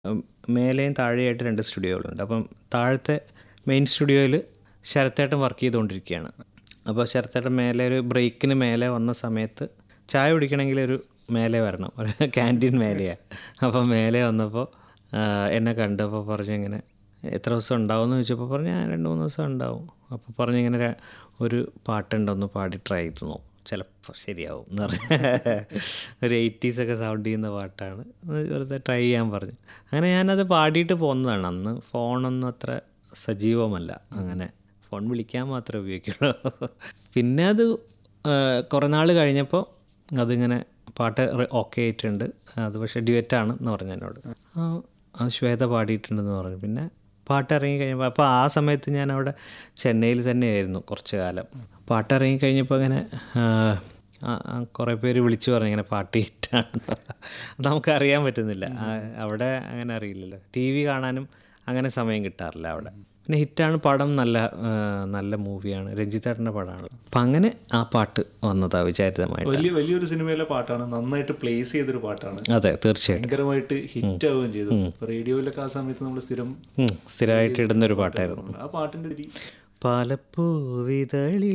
ഉം, മേലെയും താഴെയായിട്ട് രണ്ട് സ്റ്റുഡിയോകളുണ്ട് അപ്പം താഴത്തെ മെയിൻ സ്റ്റുഡിയോയിൽ ശരത്തേട്ടൻ വർക്ക് ചെയ്തുകൊണ്ടിരിക്കുകയാണ് അപ്പോൾ ശരത്തേട്ടൻ മേലെ ഒരു ബ്രേക്കിന് മേലെ വന്ന സമയത്ത് ചായ കുടിക്കണമെങ്കിൽ ഒരു മേലെ വരണം ഒരു ക്യാൻറ്റീൻ മേലെയാണ് അപ്പോൾ മേലെ വന്നപ്പോൾ ആ, എന്നെ കണ്ടപ്പോൾ പറഞ്ഞു ഇങ്ങനെ എത്ര ദിവസം ഉണ്ടാവും എന്ന് ചോദിച്ചപ്പോൾ പറഞ്ഞു ഞാൻ രണ്ട് മൂന്ന് ദിവസം ഉണ്ടാവും അപ്പോൾ പറഞ്ഞു ഇങ്ങനെ ര- ഒരു പാട്ടുണ്ടൊന്ന് പാടി ട്രൈ ചെയ്ത് നോക്കും ചിലപ്പോൾ ശരിയാവും എന്ന് പറഞ്ഞു ഒരു എയ്റ്റീസൊക്കെ സൗണ്ട് ചെയ്യുന്ന പാട്ടാണ് അത് വെറുതെ ട്രൈ ചെയ്യാൻ പറഞ്ഞു അങ്ങനെ ഞാനത് പാടിയിട്ട് പോകുന്നതാണ് അന്ന് ഫോണൊന്നും അത്ര സജീവമല്ല അങ്ങനെ ഫോൺ വിളിക്കാൻ മാത്രമേ ഉപയോഗിക്കുള്ളൂ പിന്നെ അത് ആ, കുറേ നാൾ കഴിഞ്ഞപ്പോൾ അതിങ്ങനെ പാട്ട് ഓക്കെ ആയിട്ടുണ്ട് അത് പക്ഷേ ഡ്യുവറ്റാണ് എന്ന് പറഞ്ഞു എന്നോട് ആ, ആ ശ്വേത പാടിയിട്ടുണ്ടെന്ന് പറഞ്ഞു പിന്നെ പാട്ട് ഇറങ്ങി കഴിഞ്ഞപ്പോൾ അപ്പോൾ ആ സമയത്ത് ഞാൻ അവിടെ ചെന്നൈയിൽ തന്നെയായിരുന്നു കുറച്ച് കാലം പാട്ട് ഇറങ്ങി കഴിഞ്ഞപ്പോൾ ഇങ്ങനെ ആ, ആ, ആ, കുറേ പേര് വിളിച്ചു പറഞ്ഞു ഇങ്ങനെ പാട്ട് ഹിറ്റാണ് അത് നമുക്കറിയാൻ പറ്റുന്നില്ല ആ, അവിടെ അങ്ങനെ അറിയില്ലല്ലോ ടി വി കാണാനും അങ്ങനെ സമയം കിട്ടാറില്ല അവിടെ പിന്നെ ഹിറ്റാണ് പടം നല്ല ആ, നല്ല മൂവിയാണ് രഞ്ജിത്തേട്ടൻ്റെ പടമാണ് അപ്പം അങ്ങനെ ആ പാട്ട് വന്നതാ വിചാരിതമായിട്ട് വലിയ വലിയൊരു സിനിമയിലെ പാട്ടാണ് നന്നായിട്ട് പ്ലേസ് ചെയ്തൊരു പാട്ടാണ് അതെ തീർച്ചയായിട്ടും ഭയങ്കരമായിട്ട് ഹിറ്റ് ആവുകയും ചെയ്തു റേഡിയോയിലൊക്കെ ആ സമയത്ത് നമ്മൾ സ്ഥിരം ഉം, സ്ഥിരമായിട്ട് ഇടുന്നൊരു പാട്ടായിരുന്നു ആ പാട്ടിന്റെ ഒരു പാലപ്പൂവിതളി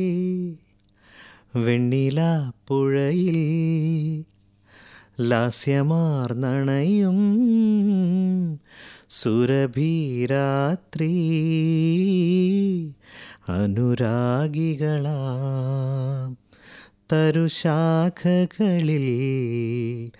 വെണ്ണിലാപ്പുഴയിൽ ലാസ്യമാർന്നണയും സുരഭീരാത്രി അനുരാഗികളാം തരുശാഖകളിൽ